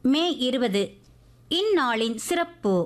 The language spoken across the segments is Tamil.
மே இருபது இந்நாளின் சிறப்பு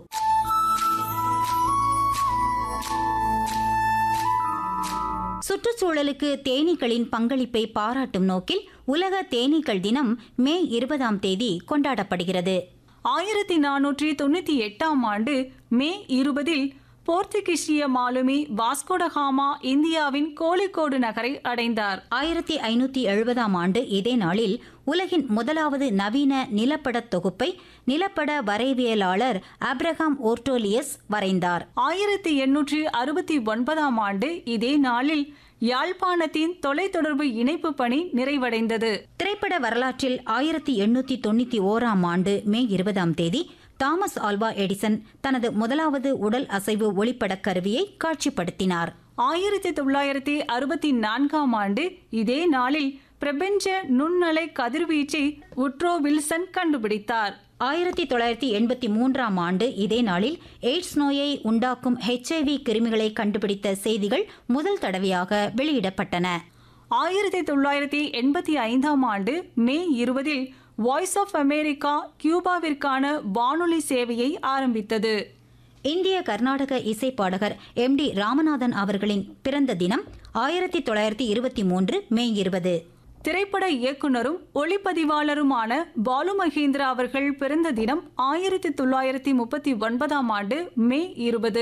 சுற்றுச்சூழலுக்கு தேனீக்களின் பங்களிப்பை பாராட்டும் நோக்கில் உலக தேனீக்கள் தினம் மே இருபதாம் தேதி கொண்டாடப்படுகிறது ஆயிரத்தி நானூற்றி தொண்ணூற்றி எட்டாம் ஆண்டு மே இருபதில் போர்த்துகீசிய மாலுமி வாஸ்கோடகாமா இந்தியாவின் கோழிக்கோடு நகரை அடைந்தார் ஆயிரத்தி ஐநூத்தி எழுபதாம் ஆண்டு இதே நாளில் உலகின் முதலாவது நவீன நிலப்படத் தொகுப்பை நிலப்பட வரைவியலாளர் ஆப்ரஹாம் ஓர்டோலியஸ் வரைந்தார் ஆயிரத்தி எண்ணூற்றி அறுபத்தி ஒன்பதாம் ஆண்டு இதே நாளில் யாழ்ப்பாணத்தின் தொலைத்தொடர்பு இணைப்பு பணி நிறைவடைந்தது திரைப்பட வரலாற்றில் ஆயிரத்தி எண்ணூத்தி தொண்ணூத்தி ஓராம் ஆண்டு மே இருபதாம் தேதி தாமஸ் ஆல்வா எடிசன் தனது முதலாவது உடல் அசைவு ஒளிப்படக் கருவியை காட்சிப்படுத்தினார் ஆயிரத்தி தொள்ளாயிரத்தி அறுபத்தி நான்காம் ஆண்டு இதே நாளில் பிரபஞ்ச நுண்ணலை கதிர்வீச்சை உட்ரோ வில்சன் கண்டுபிடித்தார் ஆயிரத்தி தொள்ளாயிரத்தி எண்பத்தி மூன்றாம் ஆண்டு இதே நாளில் எய்ட்ஸ் நோயை உண்டாக்கும் ஹெச்ஐவி கிருமிகளை கண்டுபிடித்த செய்திகள் முதல் தடவையாக வெளியிடப்பட்டன ஆயிரத்தி தொள்ளாயிரத்தி எண்பத்தி ஐந்தாம் ஆண்டு மே இருபதில் வாய்ஸ் ஆஃப் அமெரிக்கா கியூபாவிற்கான வானொலி சேவையை ஆரம்பித்தது இந்திய கர்நாடக இசைப்பாடகர் எம் டி ராமநாதன் அவர்களின் பிறந்த தினம் ஆயிரத்தி தொள்ளாயிரத்தி இருபத்தி மூன்று மே இருபது திரைப்பட இயக்குனரும் ஒளிப்பதிவாளருமான பாலு மகேந்திரா அவர்கள் பிறந்த தினம் ஆயிரத்தி தொள்ளாயிரத்தி முப்பத்தி ஒன்பதாம் ஆண்டு மே இருபது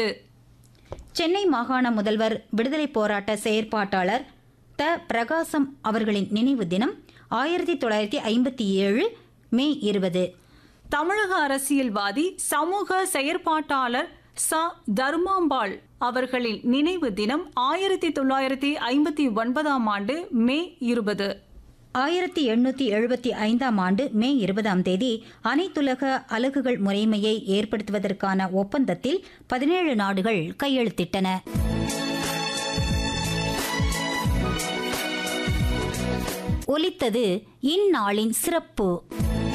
சென்னை மாகாண முதல்வர் விடுதலை போராட்ட செயற்பாட்டாளர் த பிரகாசம் அவர்களின் நினைவு தினம் ஆயிரத்தி தொள்ளாயிரத்தி ஐம்பத்தி ஏழு மே இருபது தமிழக அரசியல்வாதி சமூக செயற்பாட்டாளர் ச தர்மாம்பாள் அவர்களின் நினைவு தினம் ஆயிரத்தி தொள்ளாயிரத்தி ஐம்பத்தி ஒன்பதாம் ஆண்டு மே இருபது ஆயிரத்தி எண்ணூத்தி எழுபத்தி ஐந்தாம் ஆண்டு மே இருபதாம் தேதி அனைத்துலக அலகுகள் முறைமையை ஏற்படுத்துவதற்கான ஒப்பந்தத்தில் பதினேழு நாடுகள் கையெழுத்திட்டன ஒலித்தது இந்நாளின் சிறப்பு